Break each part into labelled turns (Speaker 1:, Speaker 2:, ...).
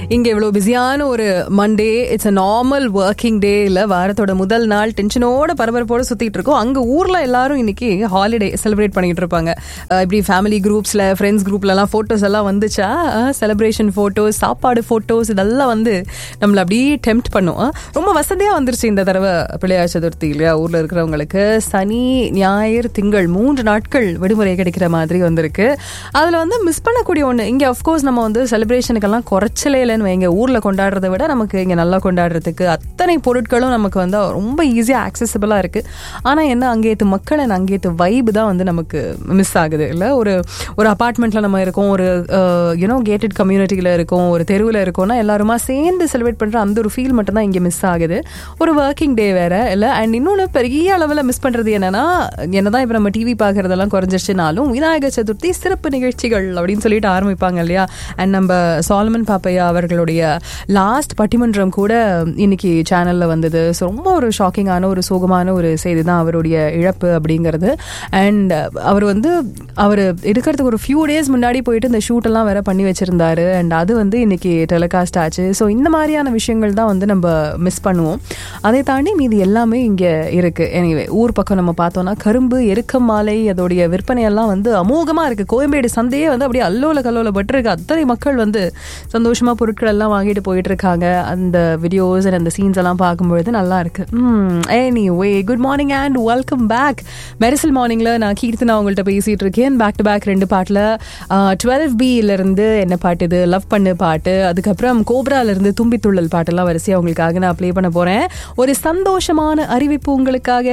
Speaker 1: இங்க இவ்வளவு பிஸியான ஒரு Monday it's a normal working day இல்ல வாரத்தோட முதல் நாள் டென்ஷனோட பரபரப்போட சுத்திட்டு இருக்கோம் அங்க ஊர்ல எல்லாரும் இன்னைக்கு ஹாலிடே செலிப்ரேட் பண்ணிட்டு இருப்பாங்க அஹ் இப்படி ஃபேமிலி குரூப்ஸ்ல ஃப்ரெண்ட்ஸ் குரூப்ல எல்லாம் போட்டோஸ் எல்லாம் வந்துச்சா செலிப்ரேஷன் போட்டோஸ் சாப்பாடு போட்டோஸ் இதெல்லாம் வந்து நம்மள அப்படியே டெம்ப்ட் பண்ணும் அஹ் ரொம்ப வசதியா வந்துருச்சு இந்த தடவை பிள்ளையார் சதுர்த்தி இல்லையா ஊர்ல இருக்கிறவங்களுக்கு சனி ஞாயிறு திங்கள் மூன்று நாட்கள் விடுமுறை கிடைக்கிற மாதிரி வந்திருக்கு அதுல வந்து மிஸ் பண்ணக்கூடிய ஒண்ணு இங்க அஃப்கோர்ஸ் நம்ம வந்து செலிப்ரேஷனுக்கெல்லாம் குறைச்சலே இல்லைன்னு வைங்க ஊர்ல கொண்டாடுறதை விட நமக்கு இங்க நல்லா கொண்டாடுறதுக்கு அத்தனை பொருட்களும் நமக்கு வந்து ரொம்ப ஈஸியா ஆக்சசபிளா இருக்கு ஆனா என்ன அங்கேத்து மக்கள் and அங்கேத்து வைப் தான் வந்து நமக்கு மிஸ் ஆகுது இல்ல ஒரு ஒரு அபார்ட்மெண்ட்ல நம்ம இருக்கோம் ஒரு யூனோ கேட்டட் கம்யூனிட்டியில இருக்கோம் ஒரு தெருவில் இருக்கோம்னா எல்லாருமா சேர்ந்து செலிப்ரேட் பண்ற அந்த ஒரு ஃபீல் மட்டும் தான் இங்க மிஸ் ஆகுது ஒரு ஒர்க்கிங் டே வேற இல்ல அண்ட் இன்னொன்னு பெரிய அளவில் மிஸ் பண்றது என்னன்னா என்னதான் இப்ப நம்ம டிவி பாக்குறதெல்லாம் குறைஞ்சிருச்சுனாலும் விநாயகர் சதுர்த்தி சிறப்பு நிகழ்ச்சிகள் அப்படின்னு சொல்லிட்டு ஆரம்பிப்பாங்க இல்லையா அண்ட் நம்ம சாலமன் பாப்பையா அவர்களுடைய லாஸ்ட் பட்டிமன்றம் கூட இன்னைக்கு சேனல்ல வந்தது ஸோ ரொம்ப ஒரு ஷாக்கிங்கான ஒரு சோகமான ஒரு செய்தி தான் அவருடைய இழப்பு அப்படிங்கிறது அண்ட் அவர் வந்து அவர் இருக்கிறதுக்கு ஒரு ஃபியூ டேஸ் முன்னாடி போயிட்டு இந்த ஷூட் எல்லாம் வேற பண்ணி வச்சிருந்தாரு அண்ட் அது வந்து இன்னைக்கு டெலிகாஸ்ட் ஆச்சு ஸோ இந்த மாதிரியான விஷயங்கள் தான் வந்து நம்ம மிஸ் பண்ணுவோம் அதை தாண்டி மீதி எல்லாமே இங்க இருக்கு எனிவே ஊர் பக்கம் நம்ம பார்த்தோம்னா கரும்பு எருக்கம் மாலை அதோடைய விற்பனை எல்லாம் வந்து அமோகமா இருக்கு கோயம்பேடு சந்தையே வந்து அப்படியே அல்லோல கல்லோல பட்டிருக்கு அத்தனை மக்கள் வந்து சந்தோஷமா பொருட்கள் எல்லாம் வாங்கிட்டு போயிட்டு இருக்காங்க அந்த வீடியோஸ் அண்ட் அந்த சீன்ஸ் எல்லாம் பார்க்கும்பொழுது நல்லா இருக்கு anyway good morning and welcome back Mersal மார்னிங்ல நான் கீர்த்தனா உங்கள்கிட்ட பேசிட்டு இருக்கேன் பேக் டு பேக் ரெண்டு பாட்டுல டுவெல் பில இருந்து என்ன பாட்டு இது லவ் பண்ணு பாட்டு அதுக்கப்புறம் கோப்ரால இருந்து தும்பி துள்ளல் பாட்டெல்லாம் வரிசையா உங்களுக்காக நான் ப்ளே பண்ண போறேன் ஒரு சந்தோஷமான அறிவிப்பு உங்களுக்காக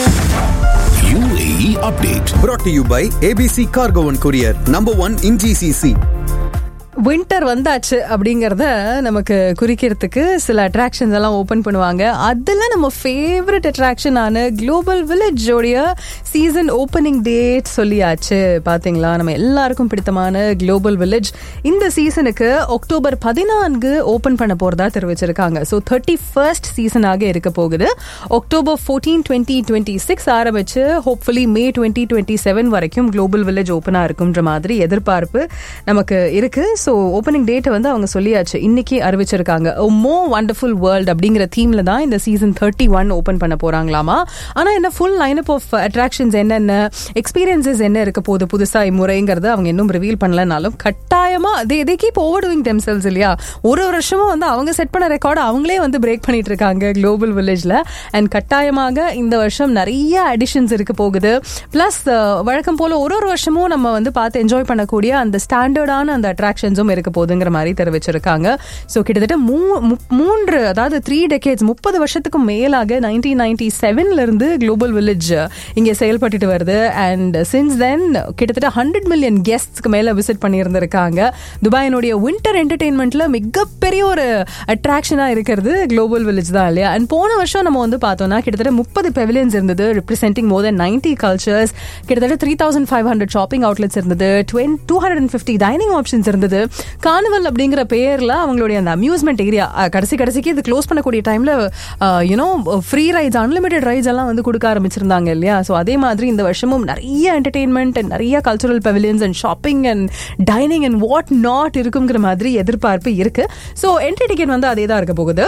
Speaker 2: UAE update.
Speaker 3: brought to you by ABC Cargo and Courier, number one in GCC.
Speaker 1: Winter வந்தாச்சு அப்படிங்கறத நமக்கு குறிக்கிறதுக்கு சில அட்ராக்ஷன்ஸ் எல்லாம் ஓபன் பண்ணுவாங்க அதுல நம்ம ஃபேவரட் அட்ராக்ஷன் ஆன குளோபல் வில்லேஜோடைய சீசன் ஓப்பனிங் டேட் சொல்லியாச்சு பாத்தீங்களா நம்ம எல்லாருக்கும் பிடித்தமான குளோபல் வில்லேஜ் இந்த சீசனுக்கு அக்டோபர் பதினான்கு ஓபன் பண்ண போறதா தெரிவிச்சிருக்காங்க ஸோ தேர்ட்டி ஃபர்ஸ்ட் சீசனாக இருக்க போகுது October fourteen twenty twenty six ஆரம்பிச்சு hopefully May twenty twenty seven வரைக்கும் குளோபல் வில்லேஜ் ஓப்பனா இருக்கும்ன்ற மாதிரி எதிர்பார்ப்பு நமக்கு இருக்கு ஸோ ஓப்பனிங் டேட்டை வந்து அவங்க சொல்லியாச்சு இன்னைக்கு அறிவிச்சிருக்காங்க மோ வண்டர்ஃபுல் வேர்ல்ட் அப்படிங்கிற தீம்ல தான் இந்த சீசன் தேர்ட்டி ஒன் ஓப்பன் பண்ண போறாங்களாமா ஆனா என்ன full line up of attractions என்னென்ன எக்ஸ்பீரியன்சஸ் என்ன இருக்க போகுது புதுசா இம்முறைங்கிறத அவங்க இன்னும் ரிவீல் பண்ணலனாலும் கட்டாயமா they they keep over doing themselves இல்லையா ஒரு வருஷமும் வந்து அவங்க செட் பண்ண ரெக்கார்டு அவங்களே வந்து பிரேக் பண்ணிட்டு இருக்காங்க குளோபல் வில்லேஜ்ல அண்ட் கட்டாயமாக இந்த வருஷம் நிறைய அடிஷன்ஸ் இருக்க போகுது பிளஸ் வழக்கம் போல ஒரு ஒரு வருஷமும் நம்ம வந்து பார்த்து என்ஜாய் பண்ணக்கூடிய அந்த ஸ்டாண்டர்டான அந்த அட்ராக்ஷன்ஸும் இருக்க போகுதுங்கிற மாதிரி தெரிவிச்சிருக்காங்க ஸோ கிட்டத்தட்ட மூ- மு- மூன்று அதாவது த்ரீ டெக்கேட்ஸ் முப்பது வருஷத்துக்கும் மேலாக நைன்டீன் நைன்டி செவன்ல இருந்து குளோபல் வில்லேஜ் இங்க செயல்பட்டுட்டு வருது அண்ட் சின்ஸ் தென் கிட்டத்தட்ட ஹண்ட்ரட் மில்லியன் கெஸ்ட்ஸ்க்கு மேல விசிட் பண்ணியிருந்திருக்காங்க துபாயினுடைய வின்டர் என்டர்டெயின்மெண்ட்ல மிகப்பெரிய ஒரு அட்ராக்ஷனா இருக்கிறது குளோபல் வில்லேஜ் தான் இல்லையா அண்ட் போன வருஷம் நம்ம வந்து பார்த்தோம்னா கிட்டத்தட்ட முப்பது பெவிலியன்ஸ் இருந்தது representing more than ninety cultures கிட்டத்தட்ட three thousand five hundred shopping outlets இருந்தது டுவென் two hundred and fifty dining options இருந்தது கார்னிவல் அப்படிங்கிற பேர்ல அவங்களுடைய அந்த அம்யூஸ்மெண்ட் ஏரியா கடைசி கடைசிக்கு இது க்ளோஸ் பண்ணக்கூடிய டைம்ல you know free rides unlimited rides எல்லாம் வந்து கொடுக்க ஆரம்பிச்சிருந்தாங்க இல்லையா ஸோ அதே மாதிரி இந்த வருஷமும் நிறைய என்டர்டெயின்மெண்ட் அண்ட் நிறைய cultural pavilions and shopping and dining and what not இருக்குங்கிற மாதிரி எதிர்பார்ப்பு இருக்கு ஸோ என்ட்ரி டிக்கெட் வந்து அதே தான் இருக்க போகுது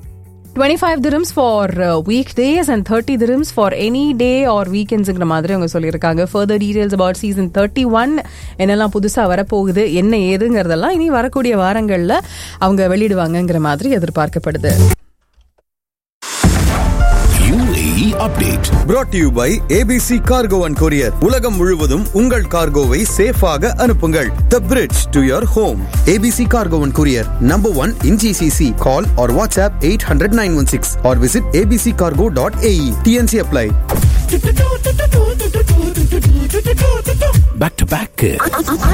Speaker 1: 25 dirhams for uh, weekdays and 30 dirhams for any day or weekends மாதிரி அவங்க சொல்லியிருக்காங்க further details about season 31 என்னெல்லாம் புதுசா வரப்போகுது என்ன ஏதுங்கிறதெல்லாம் இனி வரக்கூடிய வாரங்கள்ல அவங்க வெளியிடுவாங்கங்கிற மாதிரி எதிர்பார்க்கப்படுது
Speaker 2: UAE update.
Speaker 3: brought to you by ABC Cargo and Courier. உலகம் முழுவதும் உங்கள் கார்கோவை சேஃபாக அனுப்புங்கள் The bridge to your home. ABC Cargo and Courier, number one in GCC. Call or WhatsApp 800-916 or visit abccargo.ae. TNC apply.
Speaker 2: Back to back.